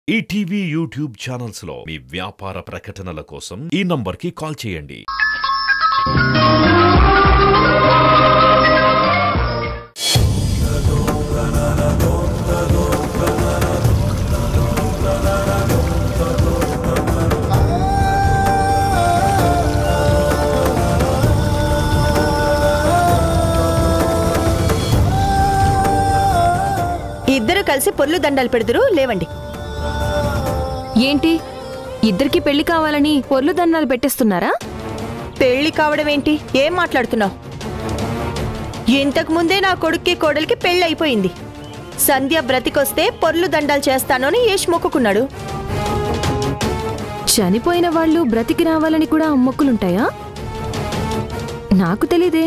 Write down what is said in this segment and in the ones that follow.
ETV YouTube channels లో మీ వ్యాపార ప్రకటనల కోసం ఈ నంబర్కి కాల్ చేయండి ఇద్దరు కలిసి పొర్లు దండాలు పెడుదురు లేవండి ఏంటి ఇద్దరికి పెళ్లి కావాలని పొర్లు దండాలు పెట్టేస్తున్నారా పెళ్లి కావడం ఏంటి ఏం మాట్లాడుతున్నావు ఇంతకు ముందే నా కొడుక్కి కోడలికి పెళ్లి అయిపోయింది సంధ్య బ్రతికొస్తే పొర్లు దండాలు చేస్తాను అని యష్ మొక్కుకున్నాడు చనిపోయిన వాళ్ళు బ్రతికి రావాలని కూడా మొక్కులుంటాయా నాకు తెలీదే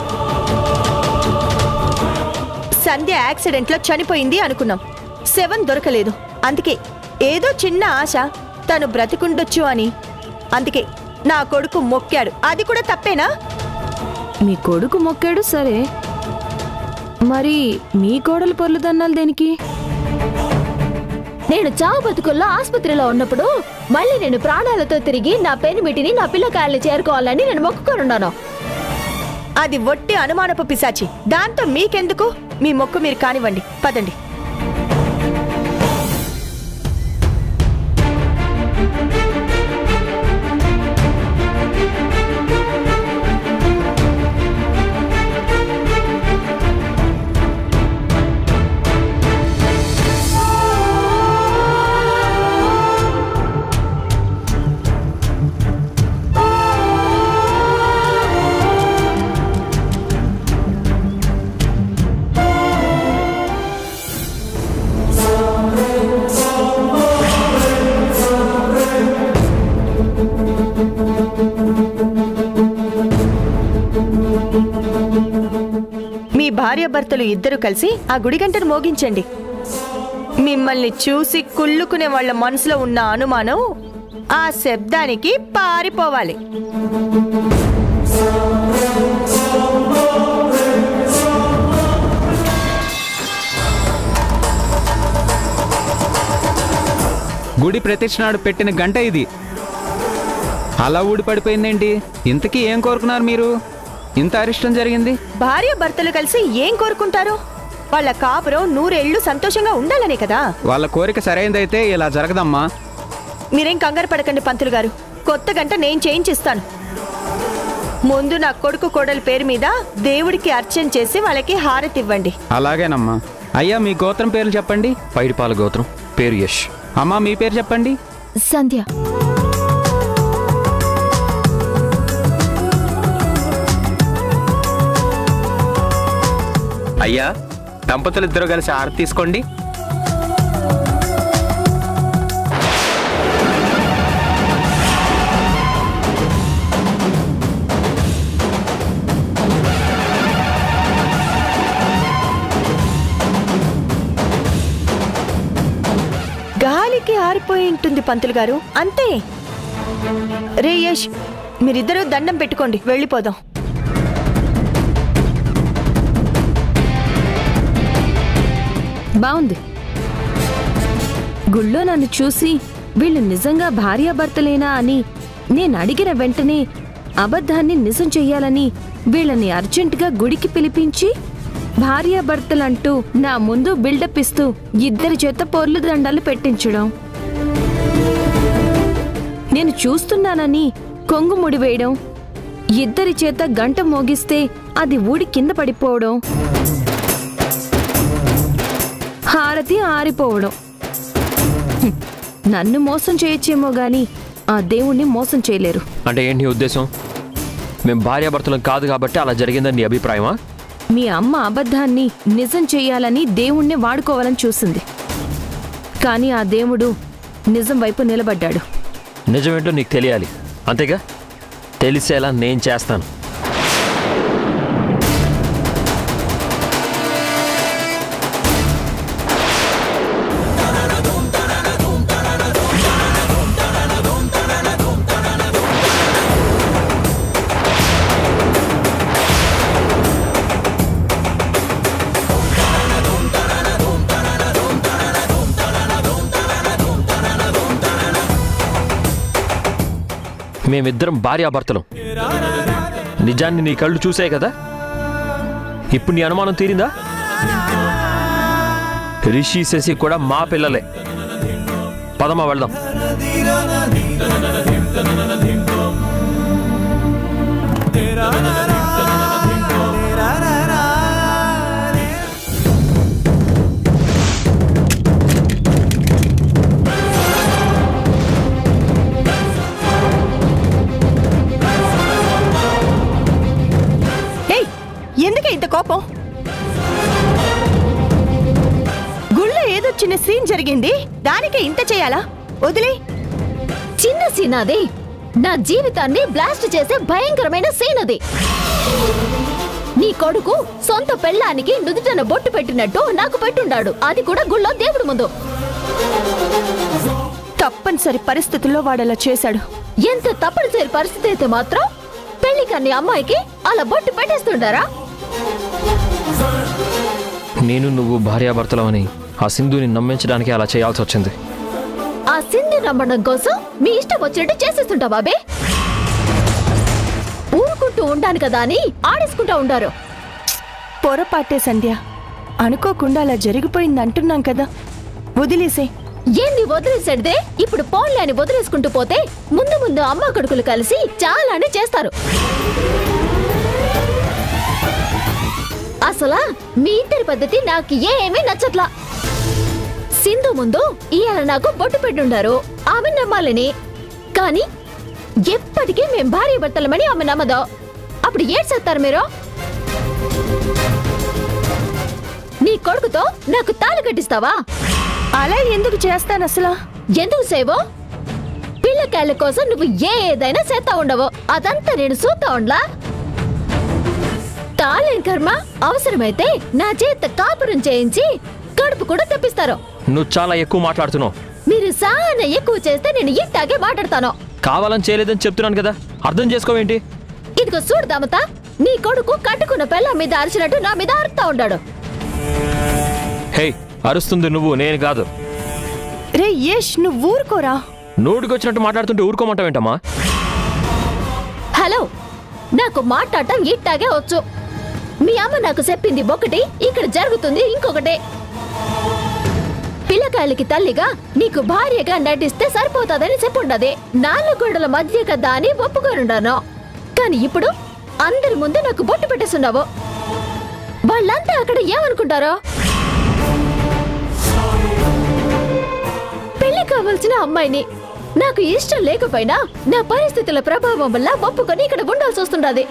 సంధ్య యాక్సిడెంట్లో చనిపోయింది అనుకున్నాం సెవెన్ దొరకలేదు అందుకే ఏదో చిన్న ఆశ తను బ్రతికుండొచ్చు అని అందుకే నా కొడుకు మొక్కాడు అది కూడా తప్పేనా మీ కొడుకు మొక్కాడు సరే మరి మీ కోడలు పొర్లు దండాలు దేనికి నేను చావు బతుకుల్లో ఆసుపత్రిలో ఉన్నప్పుడు మళ్ళీ నేను ప్రాణాలతో తిరిగి నా పెనిమిటిని నా పిల్లకాయల్ని చేరుకోవాలని నేను మొక్కుకొనున్నాను అది ఒట్టి అనుమానపు పిశాచి దాంతో మీకెందుకు మీ మొక్కు మీరు కానివ్వండి పదండి మీ భార్యాభర్తలు ఇద్దరు కలిసి ఆ గుడి గంటను మోగించండి మిమ్మల్ని చూసి కుళ్ళుకునే వాళ్ళ మనసులో ఉన్న అనుమానం ఆ శబ్దానికి పారిపోవాలి గుడి ప్రతిష్ఠ నాడు పెట్టిన గంట ఇది అలా ఊడి పడిపోయిందేంటి ఇంతకీ ఏం కోరుకున్నారు మీరు ఇంత అరిష్టం జరిగింది భార్య భర్తలు కలిసి ఏం కోరుకుంటారు వాళ్ళ కాపురం నూరేళ్లు సంతోషంగా ఉండాలనే కదా వాళ్ళ కోరిక సరైనదైతే ఇలా జరగదమ్మా మీరేం కంగారు పడకండి పంతులు గారు కొత్త గంట నేను చేయించిస్తాను ముందు నా కొడుకు కోడల పేరు మీద దేవుడికి అర్చన చేసి వాళ్ళకి హారతి ఇవ్వండి అలాగేనమ్మా అయ్యా మీ గోత్రం పేర్లు చెప్పండి పైడిపాల గోత్రం పేరు యష్ అమ్మా మీ పేరు చెప్పండి సంధ్య అయ్యా దంపతులు ఇద్దరు కలిసి ఆరతి తీసుకోండి గాలికి ఆరిపోయి ఉంటుంది పంతులు గారు అంతే రే యష్ మీరిద్దరూ దండం పెట్టుకోండి వెళ్ళిపోదాం బావుంది గుళ్ళో నన్ను చూసి వీళ్ళు నిజంగా భార్యాభర్తలేనా అని నేను అడిగిన వెంటనే అబద్ధాన్ని నిజం చెయ్యాలని వీళ్ళని అర్జెంటుగా గుడికి పిలిపించి భార్యాభర్తలంటూ నా ముందు బిల్డప్ ఇస్తూ ఇద్దరి చేత పొర్లు దండాలు పెట్టించడం నేను చూస్తున్నానని కొంగు ముడి వేయడం ఇద్దరి చేత గంట మోగిస్తే అది ఊడి కింద పడిపోవడం హారతి ఆరిపోవడం హ్మ్. నన్ను మోసం చేయొచ్చేమో గాని ఆ దేవుణ్ణి మోసం చేయలేరు అంటే ఏంటి నీ ఉద్దేశం మేము భార్యాభర్తలం కాదు కాబట్టి అలా జరిగిందని నీ అభిప్రాయమా మీ అమ్మ అబద్ధాన్ని నిజం చెయ్యాలని దేవుణ్ణి వాడుకోవాలని చూసింది కానీ ఆ దేవుడు నిజం వైపు నిలబడ్డాడు నిజమేంటో నీకు తెలియాలి అంతేగా తెలిసేలా నేను చేస్తాను మేమిద్దరం భార్యాభర్తలం నిజాన్ని నీ కళ్ళు చూసాయి కదా ఇప్పుడు నీ అనుమానం తీరిందా రిషి శశి కూడా మా పిల్లలే పదమా వెళ్దాం ఏయ్ ఎందుకే ఇంత కోపం గుళ్ళో ఏదో చిన్న సీన్ జరిగింది దానికే ఇంత చేయాలా వదిలే చిన్న సీన్ అది నా జీవితాన్ని బ్లాస్ట్ చేసే భయంకరమైన సీన్ అది నీ కొడుకు సొంత పెళ్ళానికి నుదుటన బొట్టు పెట్టినట్టు నాకు పెట్టుండాడు అది కూడా గుళ్ళో దేవుడు ముందు తప్పనిసరి పరిస్థితుల్లో వాడలా చేశాడు ఎంత తప్పనిసరి పరిస్థితి అయితే మాత్రం పెళ్లి కన్ని అమ్మాయికి అలా బొట్టు పెట్టేస్తుండారా నేను నువ్వు భార్యాభర్తలమని ఆ సింధుని నమ్మించడానికి అలా చేయాల్సి వచ్చింది ఆ సింధు నమ్మడం కోసం మీ ఇష్టం వచ్చినట్టు చేసేస్తుంటా బాబే ఊరుకుంటూ ఉండాను కదా అని ఆడేసుకుంటా ఉండారు పొరపాటే సంధ్య అనుకోకుండా అలా జరిగిపోయింది అంటున్నాం కదా వదిలేసే ఏంది వదిలేసేదే ఇప్పుడు పోన్లే అని వదిలేసుకుంటూ పోతే ముందు ముందు అమ్మ కొడుకులు కలిసి చాలానే చేస్తారు అసలా మీ ఇద్దరి పద్ధతి నాకు ఏమీ నచ్చట్లా సింధు ముందు ఇవాళ నాకు బొట్టు పెట్టుండారు ఆమె నమ్మాలని కానీ ఎప్పటికీ మేం భార్య భర్తలమని ఆమె నమ్మదో అప్పుడు ఏడ్చేస్తారు మీరు నీ కొడుకుతో నాకు తాళి కట్టిస్తావా అలా ఎందుకు చేస్తాను అసలు ఎందుకు సేవో పిల్లకాయల కోసం నువ్వు ఏదైనా చేస్తా ఉండవు అదంతా నేను చూస్తా ఉండలా తాళేం కర్మ అవసరమైతే నా చేత కాపురం చేయించి కడుపు కూడా తెప్పిస్తారు నువ్వు చాలా ఎక్కువ మాట్లాడుతున్నావు మీరు చాలా ఎక్కువ చేస్తే నేను ఇట్టాగే మాట్లాడతాను కావాలని చేయలేదని చెప్తున్నాను కదా అర్థం చేసుకోవేంటి ఇదిగో చూడు దామత నీ కొడుకు కట్టుకున్న పిల్ల మీద అరిచినట్టు నా మీద అరుస్తా ఉన్నాడు హే అరుస్తుంది నువ్వు నేను కాదు రే యష్ నువ్వు ఊరుకోరా నోటికొచ్చినట్టు మాట్లాడుతుంటే ఊరుకోమంటావేంటమ్మా హలో నాకు మాట్లాడటం ఇట్టాగే వచ్చు మీ అమ్మ నాకు చెప్పింది ఒకటి ఇక్కడ జరుగుతుంది ఇంకొకటి పిల్లకాయలకి తల్లిగా నీకు భార్యగా నటిస్తే సరిపోతాదని చెప్పుండది నాలుగు గోడల మధ్య కదా అని ఒప్పుకోనుండాను కానీ ఇప్పుడు అందరి ముందు నాకు బొట్టు పెట్టేస్తున్నావు వాళ్ళంతా అక్కడ ఏమనుకుంటారో పెళ్లి కావాల్సిన అమ్మాయిని నాకు ఇష్టం లేకపోయినా నా పరిస్థితుల ప్రభావం వల్ల ఒప్పుకొని ఇక్కడ ఉండాల్సి వస్తుండది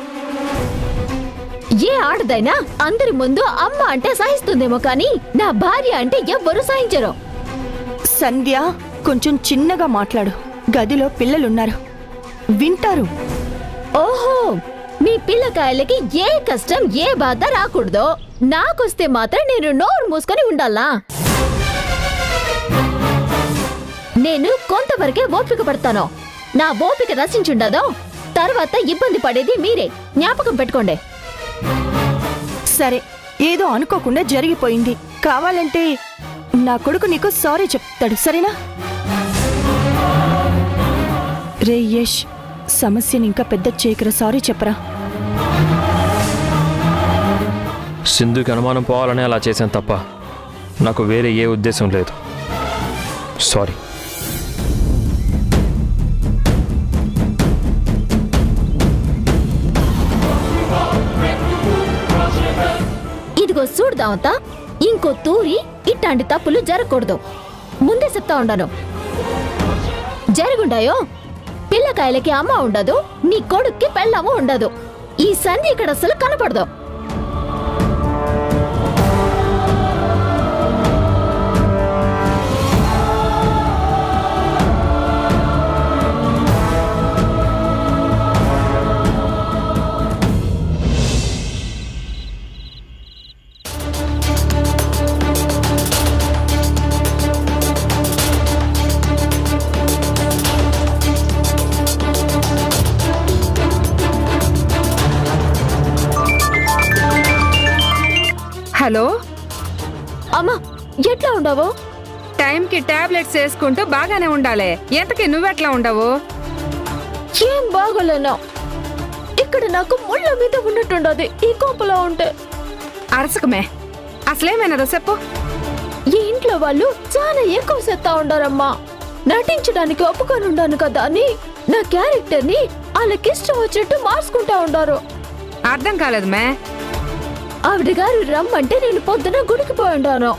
ఏ ఆడదైనా అందరి ముందు అమ్మ అంటే సహిస్తుందేమో కానీ నా భార్య అంటే ఎవ్వరూ సహించరు సంధ్య కొంచెం చిన్నగా మాట్లాడు గదిలో పిల్లలున్నారు వింటారు ఓహో మీ పిల్లకాయలకి ఏ కష్టం ఏ బాధ రాకూడదో నాకొస్తే మాత్రం నేను నోరు మూసుకొని ఉండాలా నేను కొంతవరకే ఓపిక పడతాను నా ఓపిక రచించుండదో తర్వాత ఇబ్బంది పడేది మీరే జ్ఞాపకం పెట్టుకోండి సరే ఏదో అనుకోకుండా జరిగిపోయింది కావాలంటే నా కొడుకు నీకు సారీ చెప్తాడు సరేనా రే యష్ సమస్యని ఇంకా పెద్ద చేయకరా సారీ చెప్పరా సింధుకి అనుమానం పోవాలని అలా చేశాను తప్ప నాకు వేరే ఏ ఉద్దేశం లేదు సారీ ఇదిగో చూడదామంత ఇంకో తూరి ఇట్లాంటి తప్పులు జరగకూడదు ముందే చెప్తా ఉండాను జరుగుండాయో పిల్లకాయలకి అమ్మ ఉండదు నీ కొడుక్కి పెళ్ళము ఉండదు ఈ సంధి ఇక్కడ అసలు కనపడదు హలో అమ్మా ఎట్లా ఉండవు టైంకి టాబ్లెట్స్ వేసుకుంటూ బాగానే ఉండాలి ఎంతకి నువ్వెట్లా ఉండవు ఏం బాగోలేనా ఇక్కడ నాకు ముళ్ళ మీద ఉన్నట్టుండదు ఈ కోపలో ఉంటే అరసకమే అసలేమైనదో చెప్పు ఈ ఇంట్లో వాళ్ళు చాలా ఎక్కువ సెత్తా ఉండారమ్మా నటించడానికి ఒప్పుకొని ఉండాను కదా అని నా క్యారెక్టర్ ని వాళ్ళకిష్టం వచ్చినట్టు మార్చుకుంటా ఉండారు అర్థం కాలేదు మే ఆవిడ గారు రమ్మంటే నేను పొద్దున గుడికి పోయి ఉండాను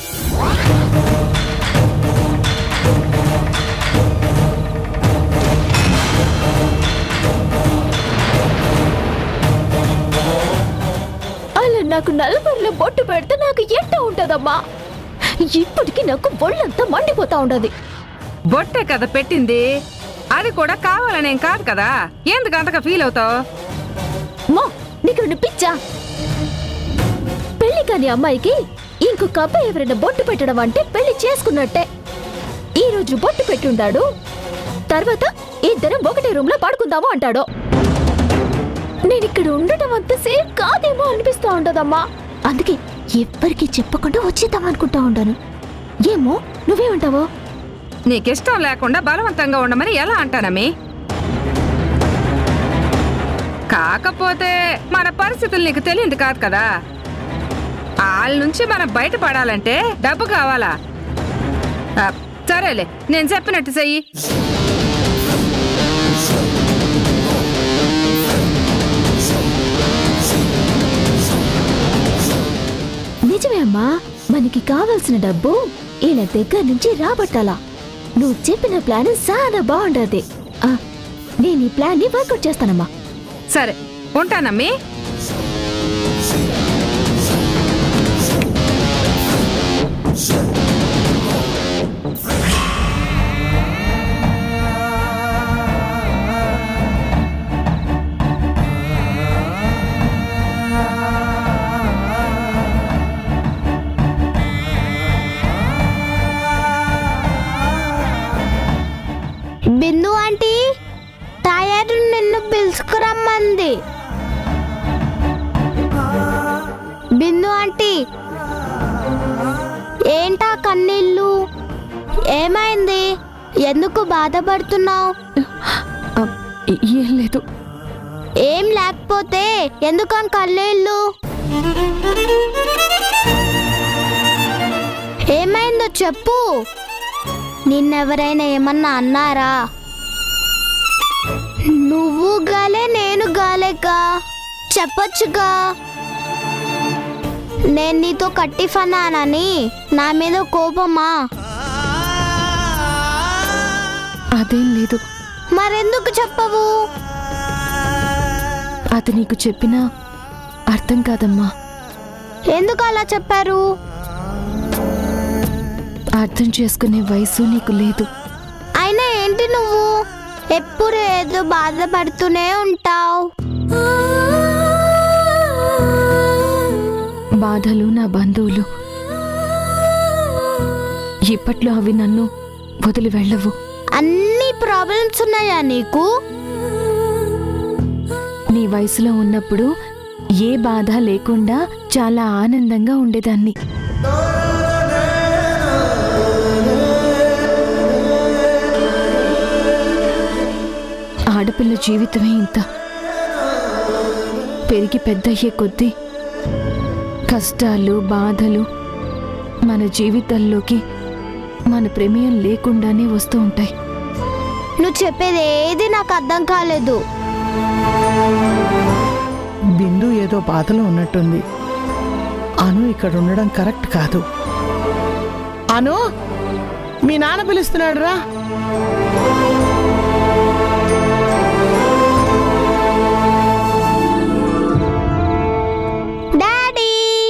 అలా నాకు నలుగురిలో బొట్టు పెడితే నాకు ఎంట ఉంటదమ్మా ఇప్పటికి నాకు ఒళ్ళంతా మండిపోతా ఉండదు బొట్టే కదా పెట్టింది అది కూడా కావాలనేం కాదు కదా ఎందుకు అంతగా ఫీల్ అవుతావు మా నీకు పిచ్చా పెళ్లి కాని అమ్మాయికి ఇంకొక అబ్బాయి ఎవరైనా బొట్టు పెట్టడం అంటే పెళ్లి చేసుకున్నట్టే ఈ రోజు బొట్టు పెట్టుండాడు తర్వాత ఇద్దరం ఒకటే రూమ్ లో పడుకుందాము అంటాడు నేను ఇక్కడ ఉండటం అంత సేఫ్ కాదేమో అనిపిస్తా ఉండదమ్మా అందుకే ఎవ్వరికి చెప్పకుండా వచ్చేద్దాం అనుకుంటా ఉంటాను ఏమో నువ్వేమంటావు నీకిష్టం లేకుండా బలవంతంగా ఉండమని ఎలా అంటానమ్మి కాకపోతే మన పరిస్థితులు నీకు తెలియదు కాదు కదా వాళ్ళ నుంచి మనం బయటపడాలంటే డబ్బు కావాలా ఆ, సరేలే నేను చెప్పినట్టు చెయ్యి నిజమే అమ్మా మనకి కావలసిన డబ్బు ఈయన దగ్గర నుంచి రాబట్టాలా నువ్వు చెప్పిన ప్లాన్ చాలా బాగుండదు ఆ, నేను ఈ ప్లాన్ ని వర్కౌట్ చేస్తానమ్మా సరే ఉంటానమ్మి బిందు ఆంటీ తయారు నిన్ను పిలుచుకురమ్మంది బిందు ఆంటీ ఏంటా కన్నీళ్ళు ఏమైంది ఎందుకు బాధపడుతున్నావు ఏం లేదు ఏం లేకపోతే ఎందుకని కన్నీళ్ళు ఏమైందో చెప్పు నిన్నెవరైనా ఏమన్నా అన్నారా నువ్వు గాలే నేను గాలేగా చెప్పొచ్చుగా నేను నీతో కట్టిఫన్నానని నా మీద కోపమా అదేం లేదు మరెందుకు చెప్పవు అది నీకు చెప్పినా అర్థం కాదమ్మా ఎందుకు అలా చెప్పారు అర్థం చేసుకునే వయసు నీకు లేదు అయినా ఏంటి నువ్వు ఎప్పుడు ఏదో బాధపడుతూనే ఉంటావు బాధలు నా బంధువులు ఇప్పట్లో అవి నన్ను వదిలి వెళ్ళవు అన్ని ప్రాబ్లమ్స్ ఉన్నాయా నీకు నీ వయసులో ఉన్నప్పుడు ఏ బాధ లేకుండా చాలా ఆనందంగా ఉండేదాన్ని ఆడపిల్ల జీవితమే ఇంత పెరిగి పెద్దయ్యే కొద్దీ కష్టాలు బాధలు మన జీవితాల్లోకి మన ప్రమేయం లేకుండానే వస్తూ ఉంటాయి నువ్వు చెప్పేది ఏది నాకు అర్థం కాలేదు బిందు ఏదో బాధలో ఉన్నట్టుంది అను ఇక్కడ ఉండడం కరెక్ట్ కాదు అను మీ నాన్న పిలుస్తున్నాడు రా డాడీ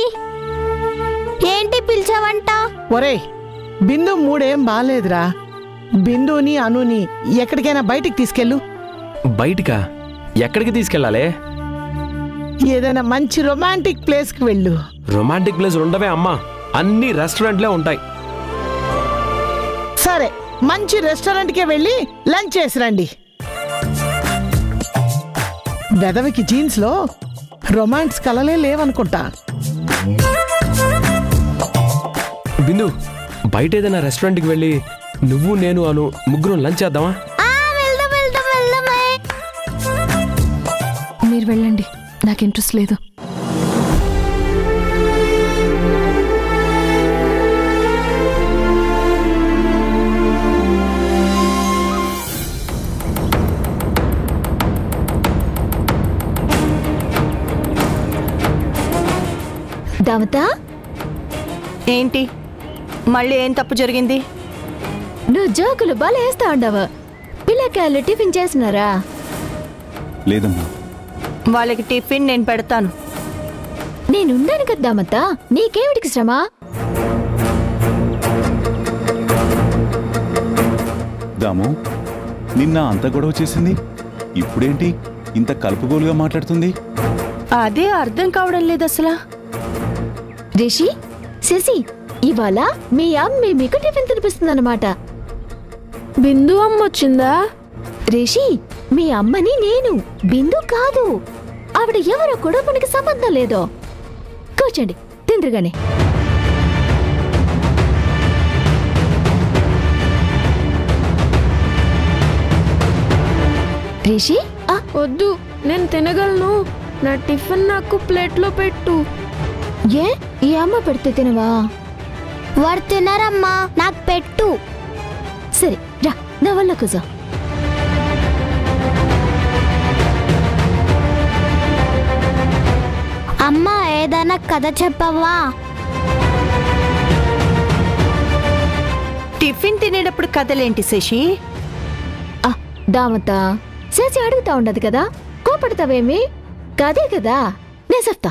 ఏంటి పిలిచావంట ఒరేయ్ బిందు మూడేం బాగాలేదురా బిందుని అనుని ఎక్కడికైనా బయటికి తీసుకెళ్ళు బయటికా ఎక్కడికి తీసుకెళ్ళాలి ఏదైనా మంచి రొమాంటిక్ ప్లేస్కి వెళ్ళు రొమాంటిక్ ప్లేస్ ఉండవే అమ్మా అన్ని రెస్టారెంట్లే ఉంటాయి సరే మంచి రెస్టారెంట్కే వెళ్ళి లంచ్ చేసి రండి వెదవికి జీన్స్లో రొమాన్స్ కలలే లేవనుకుంటా బిందు బయట ఏదైనా రెస్టారెంట్కి వెళ్ళి నువ్వు నేను అను ముగ్గురం లంచ్ చేద్దామా ఆ వెళ్దాం వెళ్దాం వెళ్దామే మీరు వెళ్ళండి నాకు ఇంట్రెస్ట్ లేదు దామతా ఏంటి మళ్ళీ ఏం తప్పు జరిగింది నువ్వు జోకులు బాగా వేస్తా ఉండవు పిల్లకాయలు టిఫిన్ చేసినారా లేదమ్మా వాళ్ళకి టిఫిన్ నేను పెడతాను నేనున్నాను కదా దామతా నీకేమిటికి శ్రమ దాము నిన్న అంత గొడవ చేసింది ఇప్పుడేంటి ఇంత కలుపుగోలుగా మాట్లాడుతుంది అదే అర్థం కావడం లేదు అసలు రిషి శశి ఇవాళ మీ అమ్మే మీకు టిఫిన్ తినిపిస్తుందన్నమాట బిందు అమ్మ వచ్చిందా రిషి మీ అమ్మని నేను బిందు కాదు ఆవిడ ఎవరో కూడా మనకి సంబంధం లేదు కూర్చోండి తిందురుగానే రిషి ఆ, వద్దు నేను తినగలను నా టిఫిన్ నాకు ప్లేట్లో పెట్టు ఏ ఈ అమ్మ పెడితే తినవా వాడు తినరమ్మా నాకు పెట్టు సరే రా నా వల్ల కూర్చో అమ్మ ఏదైనా కథ చెప్పవా టిఫిన్ తినేటప్పుడు కథలేంటి శశి ఆ, దామత చేసి అడుగుతా ఉండదు కదా కోపడతావేమి కదే కదా నేను చెప్తా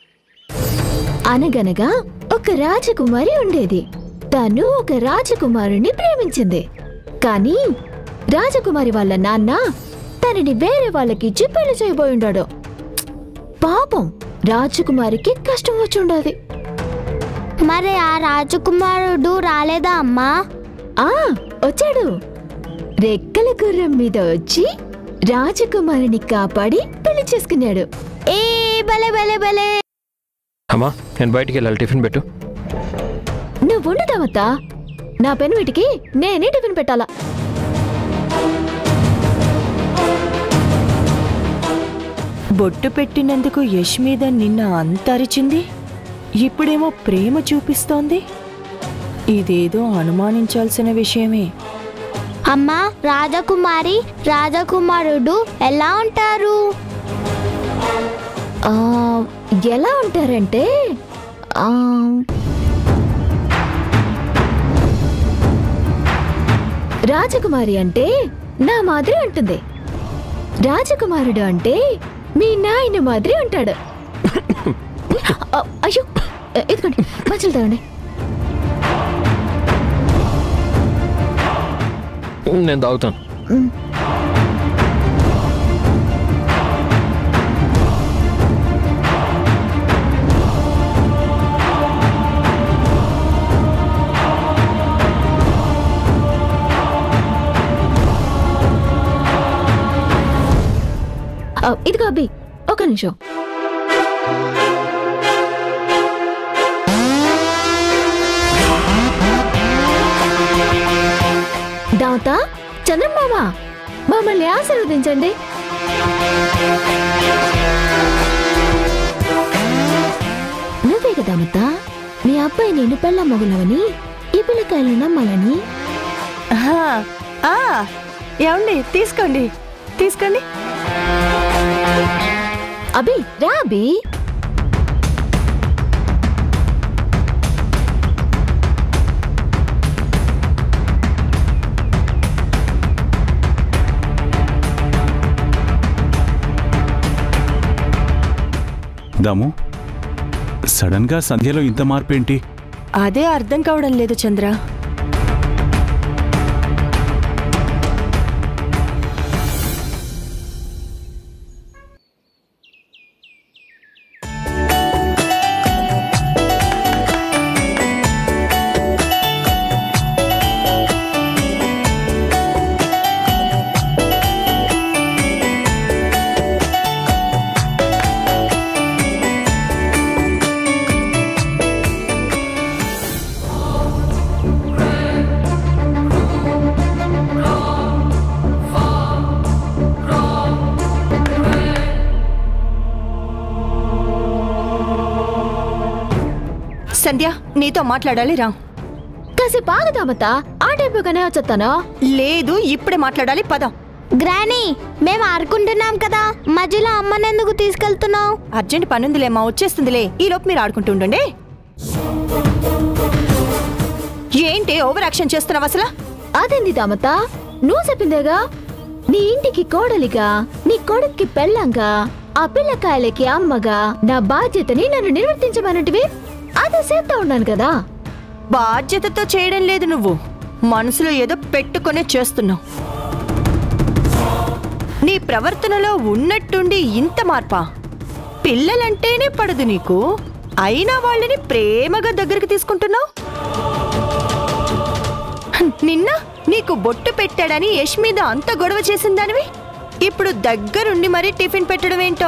అనగనగా ఒక రాజకుమారి ఉండేది తను ఒక రాజకుమారుని ప్రేమించింది కానీ రాజకుమారి వాళ్ళ నాన్న తనని వేరే వాళ్ళకిచ్చి పెళ్లి చేయబోయి ఉండాడు పాపం రాజకుమారికి కష్టం వచ్చి ఉండదు మరి ఆ రాజకుమారుడు రాలేదా అమ్మా ఆ వచ్చాడు రెక్కల గుర్రం మీద వచ్చి రాజకుమారిని కాపాడి పెళ్లి చేసుకున్నాడు ఏ భలే భలే భలే అమ్మా నేను బయటికి వెళ్ళాలి టిఫిన్ పెట్టు నువ్వు ఉండదావత్తా నా పెన్ వీటికి నేనే టిఫిన్ పెట్టాలా బొట్టు పెట్టినందుకు యష్ మీద నిన్న అంత అరిచింది ఇప్పుడేమో ప్రేమ చూపిస్తోంది ఇదేదో అనుమానించాల్సిన విషయమే అమ్మా రాజకుమారి రాజకుమారుడు ఎలా ఉంటారు ఆ, ఎలా ఉంటారంటే ఆ, రాజకుమారి అంటే నా మాదిరి ఉంటుంది రాజకుమారుడు అంటే మీ నాయన మాదిరి ఉంటాడు ఆ, అయ్యో ఇదిగోండి మంచులు తాగండి నేను తాగుతాను ఆ, ఇదిగో అబ్బి ఒక నిమిషం దావత చంద్రమామ మమ్మల్ని ఆశీర్వదించండి నువ్వే కదా అమ్మత మీ అబ్బాయి నేను పెళ్ళ మొగులవని ఈ పిల్లకాయలు నమ్మాలని ఆహా, ఆ, ఏమండి తీసుకోండి తీసుకోండి అభి రా అభి దాము సడన్ గా సంధ్యలో ఇంత మార్పు ఏంటి అదే అర్థం కావడం లేదు చంద్ర సంధ్య నీతో మాట్లాడాలి రా కాసేపు ఆగుదామత్తా ఆ టైపుగానే వచ్చేస్తాను లేదు ఇప్పుడే మాట్లాడాలి పద గ్రానీ మేము ఆడుకుంటున్నాం కదా మధ్యలో అమ్మని ఎందుకు తీసుకెళ్తున్నావు అర్జెంట్ పనుందిలేమ్మా వచ్చేస్తుందిలే ఈ లోపు మీరు ఆడుకుంటుండండి ఏంటి ఓవర్ యాక్షన్ చేస్తున్నావు అసలు అదేంది దామత నువ్వు చెప్పిందేగా నీ ఇంటికి కోడలిగా నీ కొడుక్కి పెళ్ళంగా ఆ పిల్లకాయలకి అమ్మగా నా బాధ్యతని నన్ను నిర్వర్తించమన్నటివి అదే చేస్తా ఉన్నాను కదా బాధ్యతతో చేయడం లేదు నువ్వు మనసులో ఏదో పెట్టుకునే చేస్తున్నావు నీ ప్రవర్తనలో ఉన్నట్టుండి ఇంత మార్పా పిల్లలంటేనే పడదు నీకు అయినా వాళ్ళని ప్రేమగా దగ్గరికి తీసుకుంటున్నావు నిన్న నీకు బొట్టు పెట్టాడని యష్ మీద అంత గొడవ చేసిన దానివి ఇప్పుడు దగ్గరుండి మరీ టిఫిన్ పెట్టడం ఏంటో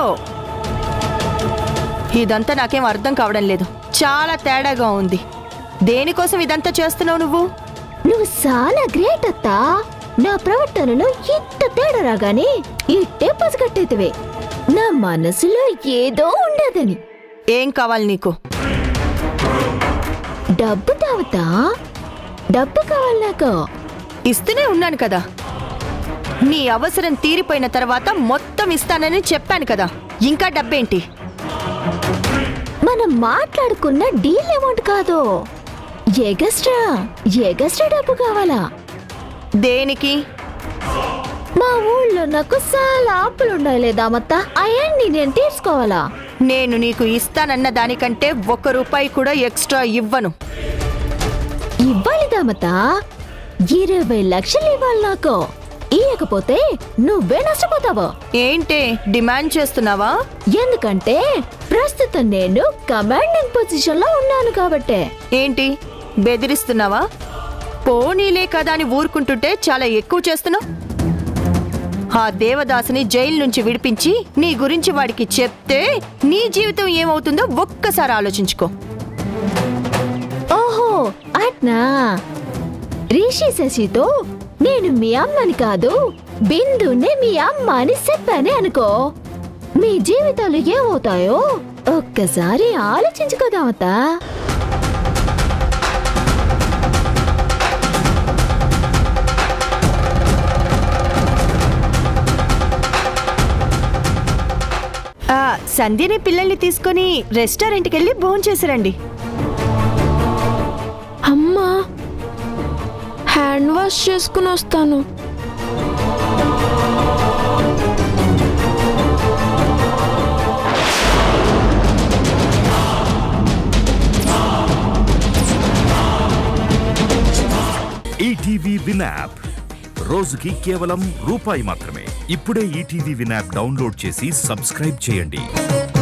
ఇదంతా నాకేం అర్థం కావడం లేదు చాలా తేడాగా ఉంది దేనికోసం ఇదంతా చేస్తున్నావు నువ్వు నువ్వు చాలా గ్రేట్ అత్తా నా ప్రవర్తనలో ఇంత తేడా రాగానే ఇట్టే పసిగట్టేతివే నా మనసులో ఏదో ఉండదని ఏం కావాలి నీకు డబ్బు తావుతా డబ్బు కావాలి నాకు ఇస్తూనే ఉన్నాను కదా నీ అవసరం తీరిపోయిన తర్వాత మొత్తం ఇస్తానని చెప్పాను కదా ఇంకా డబ్బేంటి మనం మాట్లాడుకున్న డీల్ అమౌంట్ కాదు ఎగస్ట్రా ఎగస్ట్రా డబ్బు కావాలా దేనికి మా ఊళ్ళో నాకు చాలా అప్పులు ఉన్నాయి లేదా మత్త అవన్నీ నేను తీర్చుకోవాలా నేను నీకు ఇస్తానన్న దానికంటే ఒక్క రూపాయి కూడా ఎక్స్ట్రా ఇవ్వను ఇవ్వాలి దామత ఇరవై లక్షలు ఇవ్వాలి నాకు ఇయ్యకపోతే నువ్వే నష్టపోతావు ఏంటే డిమాండ్ చేస్తున్నావా ఎందుకంటే ప్రస్తుతం నేను కమాండింగ్ పొజిషన్ లో ఉన్నాను కాబట్టే ఏంటి బెదిరిస్తున్నావా పోనీలే కదా అని ఊరుకుంటుంటే చాలా ఎక్కువ చేస్తున్నావు ఆ దేవదాసుని జైలు నుంచి విడిపించి నీ గురించి వాడికి చెప్తే నీ జీవితం ఏమవుతుందో ఒక్కసారి ఆలోచించుకో ఓహో అట్నా రిషి శశితో నేను మీ అమ్మని కాదు బిందునే మీ అమ్మ అని చెప్పానే అనుకో మీ జీవితాలు ఏమవుతాయో ఒక్కసారి ఆలోచించుకోదామతా ఆ సంధ్యని పిల్లల్ని తీసుకొని రెస్టారెంట్కి వెళ్ళి భోంచేసిరండి అమ్మా హ్యాండ్ వాష్ చేసుకుని వస్తాను ఈటీవీ విన్ యాప్ రోజుకి కేవలం రూపాయి మాత్రమే ఇప్పుడే ఈటీవీ విన్ యాప్ డౌన్లోడ్ చేసి సబ్స్క్రైబ్ చేయండి